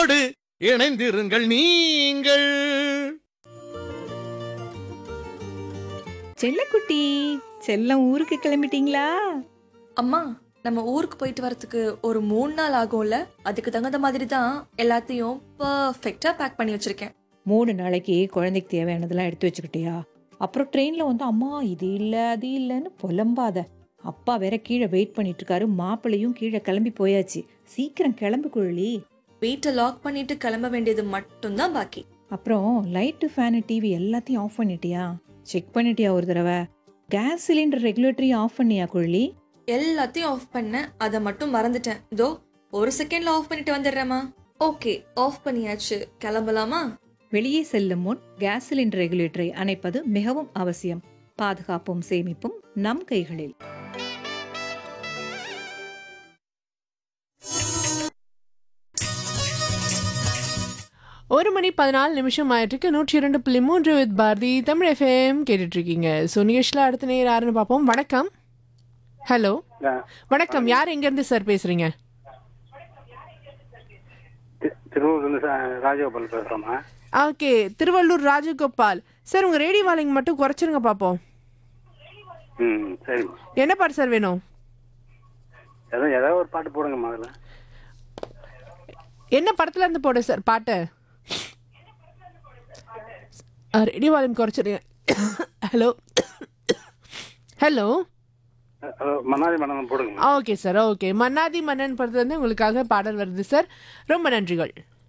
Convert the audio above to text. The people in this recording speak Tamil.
ஓடு இணைந்திருங்கள் நீங்கள் செல்லக்குட்டி செல்லம் ஊருக்கு கிளம்பிட்டீங்களா அம்மா நம்ம ஊருக்கு போயிட்டு வரதுக்கு ஒரு மூணு நாள் ஆகும்ல அதுக்கு தகுந்த மாதிரி தான் எல்லாத்தையும் பர்ஃபெக்டா பேக் பண்ணி வச்சிருக்கேன் மூணு நாளைக்கு குழந்தைக்கு தேவையானதெல்லாம் எடுத்து வச்சுக்கிட்டியா அப்புறம் ட்ரெயின்ல வந்து அம்மா இது இல்ல அது இல்லைன்னு புலம்பாத அப்பா வேற கீழே வெயிட் பண்ணிட்டு இருக்காரு மாப்பிள்ளையும் கீழே கிளம்பி போயாச்சு சீக்கிரம் கிளம்பு குழலி வீட்டை லாக் பண்ணிட்டு கிளம்ப வேண்டியது மட்டும்தான் பாக்கி அப்புறம் லைட்டு ஃபேனு டிவி எல்லாத்தையும் ஆஃப் பண்ணிட்டியா செக் பண்ணிட்டியா ஒரு தடவை கேஸ் சிலிண்டர் ரெகுலேட்டரியும் ஆஃப் பண்ணியா குழலி எல்லாத்தையும் ஆஃப் பண்ணேன் அதை மட்டும் மறந்துட்டேன் இதோ ஒரு செகண்ட்ல ஆஃப் பண்ணிட்டு வந்துடுறேம்மா ஓகே ஆஃப் பண்ணியாச்சு கிளம்பலாமா வெளியே செல்லும் முன் கேஸ் சிலிண்டர் ரெகுலேட்டரை அணைப்பது மிகவும் அவசியம் பாதுகாப்பும் சேமிப்பும் நம் கைகளில் ஒரு மணி பதினாலு நிமிஷம் ஆயிட்டுருக்கு நூற்றி இரண்டு புள்ளி மூன்று வித் பாரதி தமிழ் எஃப்எம் கேட்டுட்டு இருக்கீங்க ஸோ நிகழ்ச்சியில் அடுத்த நேர் யாருன்னு பார்ப்போம் வணக்கம் ஹலோ வணக்கம் யார் எங்கேருந்து சார் பேசுறீங்க தி- திருவள்ளூர்லேருந்து சா- ராஜகோபால் பேசுகிறோம்மா ஓகே திருவள்ளூர் ராஜகோபால் சார் உங்கள் ரேடியோ வாலிங் மட்டும் குறைச்சிருங்க பார்ப்போம் ம் சரிம்மா என்ன பாட்டு சார் வேணும் ஏதோ ஏதாவது ஒரு பாட்டு போடுங்கம்மா அதில் என்ன படத்துல இருந்து போடு சார் பாட்டு ரேடியோ வால்யூம் குறைச்சிருங்க hello hello hello Mannadhi Mannan போடுங்கம்மா ஓகே சார் ஓகே மன்னாதி மன்னன் படத்துல இருந்து உங்களுக்காக பாடல் வருது சார் ரொம்ப நன்றிகள்